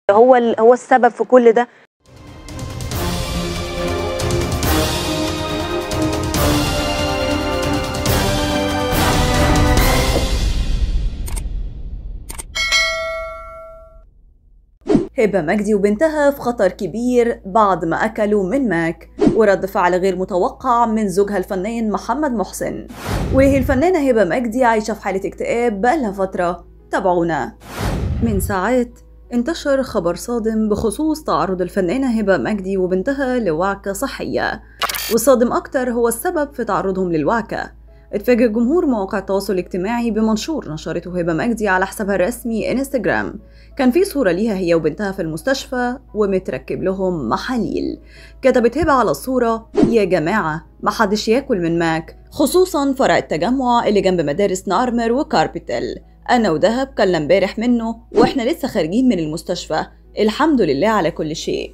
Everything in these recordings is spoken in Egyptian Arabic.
هو ال- هو السبب في كل ده هبة مجدي وبنتها في خطر كبير بعد ما أكلوا من ماك ورد فعل غير متوقع من زوجها الفنان محمد محسن وهي الفنانة هبة مجدي عايشة في حالة اكتئاب بقالها فترة تابعونا من ساعات انتشر خبر صادم بخصوص تعرض الفنانة هبة مجدي وبنتها لوعكة صحية والصادم أكتر هو السبب في تعرضهم للوعكة اتفاجئ جمهور مواقع التواصل الاجتماعي بمنشور نشرته هبة مجدي على حسابها الرسمي انستجرام كان في صورة ليها هي وبنتها في المستشفى ومتركب لهم محاليل كتبت هبة على الصورة يا جماعة محدش ياكل من ماك خصوصا فرع التجمع اللي جنب مدارس نارمر وكاربيتال أنا ودهب كلنا امبارح منه وإحنا لسه خارجين من المستشفى الحمد لله على كل شيء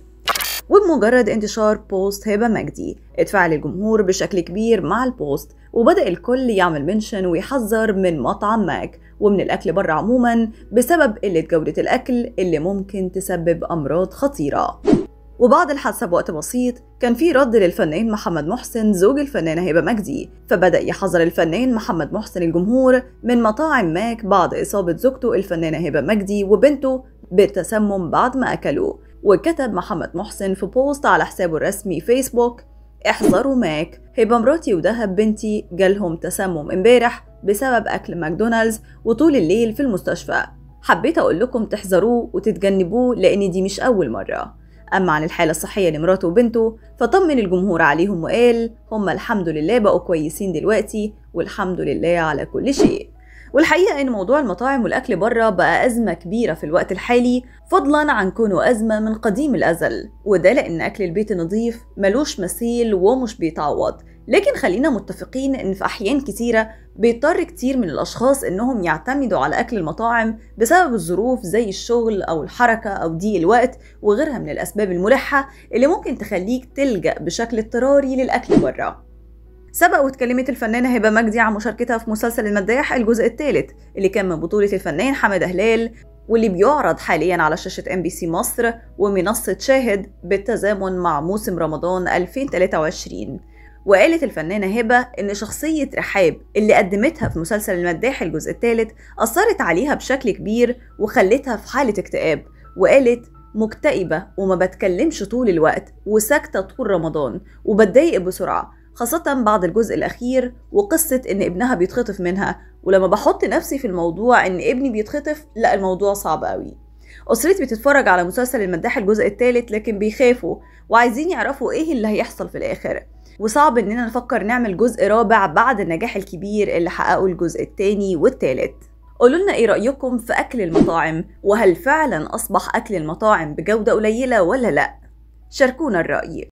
وبمجرد انتشار بوست هبة مجدي اتفاعل الجمهور بشكل كبير مع البوست وبدأ الكل يعمل منشن ويحذر من مطعم ماك ومن الأكل بره عموما بسبب قلة جودة الأكل اللي ممكن تسبب أمراض خطيرة وبعد الحادثة بوقت بسيط كان في رد للفنان محمد محسن زوج الفنانة هبة مجدي فبدأ يحذر الفنان محمد محسن الجمهور من مطاعم ماك بعد إصابة زوجته الفنانة هبة مجدي وبنته بالتسمم بعد ما أكلوا وكتب محمد محسن في بوست على حسابه الرسمي فيسبوك احذروا ماك هبة مراتي ودهب بنتي جالهم تسمم امبارح بسبب أكل ماكدونالدز وطول الليل في المستشفى حبيت أقول لكم تحذروه وتتجنبوه لأن دي مش أول مرة أما عن الحالة الصحية لمراته وبنته فطمن الجمهور عليهم وقال هم الحمد لله بقوا كويسين دلوقتي والحمد لله على كل شيء والحقيقة إن موضوع المطاعم والأكل بره بقى أزمة كبيرة في الوقت الحالي فضلا عن كونه أزمة من قديم الأزل وده لأن أكل البيت النظيف ملوش مثيل ومش بيتعوض لكن خلينا متفقين إن في أحيان كتيرة بيضطر كتير من الأشخاص إنهم يعتمدوا على أكل المطاعم بسبب الظروف زي الشغل أو الحركة أو ضيق الوقت وغيرها من الأسباب الملحة اللي ممكن تخليك تلجأ بشكل اضطراري للأكل بره سبق واتكلمت الفنانة هبة مجدي عن مشاركتها في مسلسل المداح الجزء الثالث اللي كان من بطولة الفنان حمادة هلال واللي بيعرض حاليا على شاشة ام بي سي مصر ومنصة شاهد بالتزامن مع موسم رمضان 2023 وقالت الفنانة هبة إن شخصية رحاب اللي قدمتها في مسلسل المداح الجزء الثالث أثرت عليها بشكل كبير وخلتها في حالة اكتئاب وقالت مكتئبة وما بتكلمش طول الوقت وساكتة طول رمضان وبتضايق بسرعة خاصة بعد الجزء الأخير وقصة إن ابنها بيتخطف منها ولما بحط نفسي في الموضوع إن ابني بيتخطف لا الموضوع صعب قوي أسرتي بتتفرج على مسلسل المداح الجزء الثالث لكن بيخافوا وعايزين يعرفوا إيه اللي هيحصل في الآخر وصعب إننا نفكر نعمل جزء رابع بعد النجاح الكبير اللي حققه الجزء الثاني والثالث قولوا لنا ايه رأيكم في أكل المطاعم وهل فعلا أصبح أكل المطاعم بجودة قليلة ولا لأ؟ شاركونا الرأي